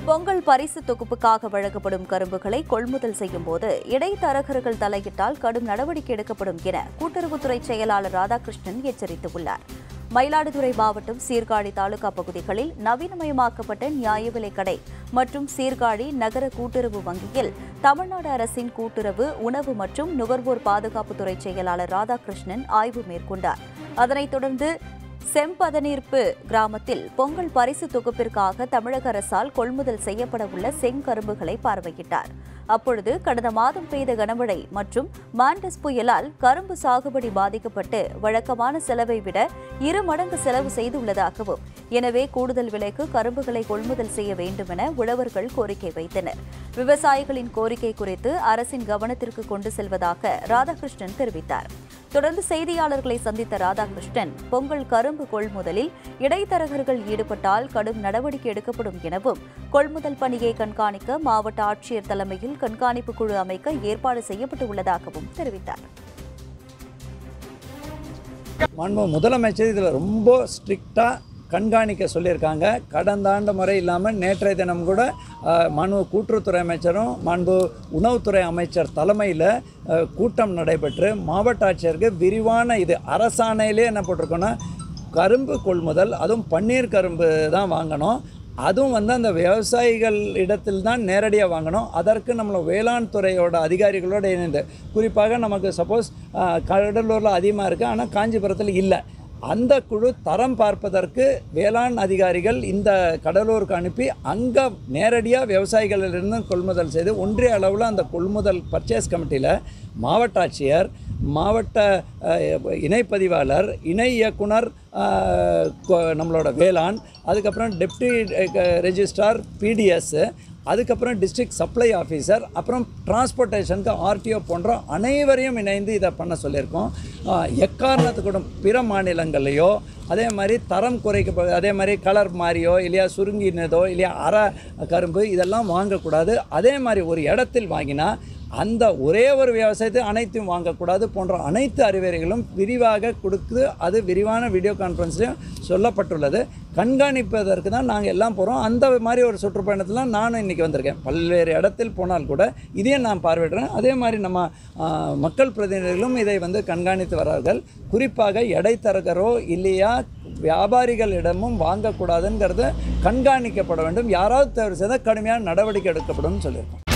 பொங்கல் பரிசு தொகுப்புக்காக வழங்கப்படும் கரும்புகளை கொள்முதல் செய்யும் போது இடைத்தரகர்கள் தலையிட்டால் கடும் நடவடிக்கை எடுக்கப்படும் என கூட்டுறவுத்துறை செயலாளர் ராதாகிருஷ்ணன் எச்சரித்துள்ளார் மயிலாடுதுறை மாவட்டம் சீர்காழி தாலுகா பகுதிகளில் நவீனமயமாக்கப்பட்ட நியாய விலைக் கடை மற்றும் சீர்காழி நகர கூட்டுறவு வங்கியில் தமிழ்நாடு அரசின் கூட்டுறவு உணவு மற்றும் நுகர்வோர் பாதுகாப்புத்துறை செயலாளர் ராதாகிருஷ்ணன் ஆய்வு மேற்கொண்டார் அதனைத் தொடர்ந்து செம்பதனீர்ப்பு கிராமத்தில் பொங்கல் பரிசு தொகுப்பிற்காக தமிழக அரசால் கொள்முதல் செய்யப்பட உள்ள செங்கரும்புகளை பார்வையிட்டார் அப்பொழுது கடந்த மாதம் பெய்த கனமழை மற்றும் மாண்டஸ் புயலால் கரும்பு சாகுபடி பாதிக்கப்பட்டு வழக்கமான செலவை விட இரு மடங்கு செலவு செய்துள்ளதாகவும் எனவே கூடுதல் விலைக்கு கரும்புகளை கொள்முதல் செய்ய வேண்டும் என உழவர்கள் கோரிக்கை வைத்தனர் விவசாயிகளின் கோரிக்கை குறித்து அரசின் கவனத்திற்கு கொண்டு செல்வதாக ராதாகிருஷ்ணன் தெரிவித்தார் தொடர்ந்து செய்தியாளர்களை சந்தித்த ராதாகிருஷ்ணன் பொங்கல் கரும்பு கொள்முதலில் இடைத்தரகர்கள் ஈடுபட்டால் கடும் நடவடிக்கை எடுக்கப்படும் எனவும் கொள்முதல் பணியை கண்காணிக்க மாவட்ட ஆட்சியர் தலைமையில் கண்காணிப்பு குழு அமைக்க ஏற்பாடு செய்யப்பட்டு உள்ளதாகவும் தெரிவித்தார் மாண்பு முதலமைச்சர் இதில் ரொம்ப ஸ்ட்ரிக்டாக கண்காணிக்க சொல்லியிருக்காங்க கடந்த ஆண்டு முறை இல்லாமல் நேற்றைய தினம் கூட அஹ், மாண்பு கூட்டுறவுத்துறை அமைச்சரும் மாண்பு உணவுத்துறை அமைச்சர் தலைமையில் அஹ், கூட்டம் நடைபெற்று மாவட்ட ஆட்சியருக்கு விரிவான இது அரசாணையிலே என்ன போட்டிருக்கோன்னா கரும்பு கொள்முதல் அதுவும் பன்னீர் கரும்பு தான் வாங்கணும் அதுவும் வந்து அந்த விவசாயிகள் இடத்தில் தான் நேரடியாக வாங்கணும் அதற்கு நம்மள வேளாண் துறையோட அதிகாரிகளோடு இணைந்து குறிப்பாக நமக்கு சப்போஸ் கடலூரில் அதிகமாக இருக்குது ஆனால் காஞ்சிபுரத்தில் இல்லை அந்த குழு தரம் பார்ப்பதற்கு வேளாண் அதிகாரிகள் இந்த கடலூருக்கு அனுப்பி அங்கே நேரடியாக விவசாயிகளிலிருந்து கொள்முதல் செய்து ஒன்றிய அளவில் அந்த கொள்முதல் பர்ச்சேஸ் கமிட்டியில் மாவட்ட ஆட்சியர் மாவட்ட அஹ், இணைப்பதிவாளர் இணை இயக்குனர் அஹ், கொ- நம்மளோட வேளாண் அதுக்கப்புறம் டெப்டி ரெஜிஸ்ட்ரார் பிடிஎஸ் அதுக்கப்புறம் டிஸ்ட்ரிக்ட் சப்ளை ஆஃபீஸர் அப்புறம் டிரான்ஸ்போர்ட்டேஷனுக்கு ஆர்டிஓ போன்ற அனைவரையும் இணைந்து இதை பண்ண சொல்லியிருக்கோம் ஆஹ் எக்காரணத்துக்கூட பிற மாநிலங்கள்லையோ அதே மாதிரி தரம் குறைக்க அதே மாதிரி கலர் மாறியோ இல்லையா சுருங்கினதோ இல்லையா அரை கரும்பு இதெல்லாம் வாங்கக்கூடாது அதே மாதிரி ஒரு இடத்தில் வாங்கினா அந்த ஒரே ஒரு விவசாயத்தை அனைத்தையும் வாங்கக்கூடாது போன்ற அனைத்து அறிவுரைகளும் விரிவாக கொடுத்து அது விரிவான வீடியோ கான்ஃபரன்ஸ்லையும் சொல்லப்பட்டுள்ளது கண்காணிப்பதற்கு தான் நாங்கள் எல்லாம் போகிறோம் அந்த மாதிரி ஒரு சுற்றுப்பயணத்தில் நானும் இன்றைக்கி வந்திருக்கேன் பல்வேறு இடத்தில் போனால் கூட இதையும் நான் பார்வையிடுறேன் அதே மாதிரி நம்ம ஆ, மக்கள் பிரதிநிதிகளும் இதை வந்து கண்காணித்து வரார்கள் குறிப்பாக இடைத்தரகரோ இல்லையா வியாபாரிகளிடமும் வாங்கக்கூடாதுங்கிறது கண்காணிக்கப்பட வேண்டும் யாராவது தவறு செய்தால் கடுமையான நடவடிக்கை எடுக்கப்படும் சொல்லியிருக்கோம்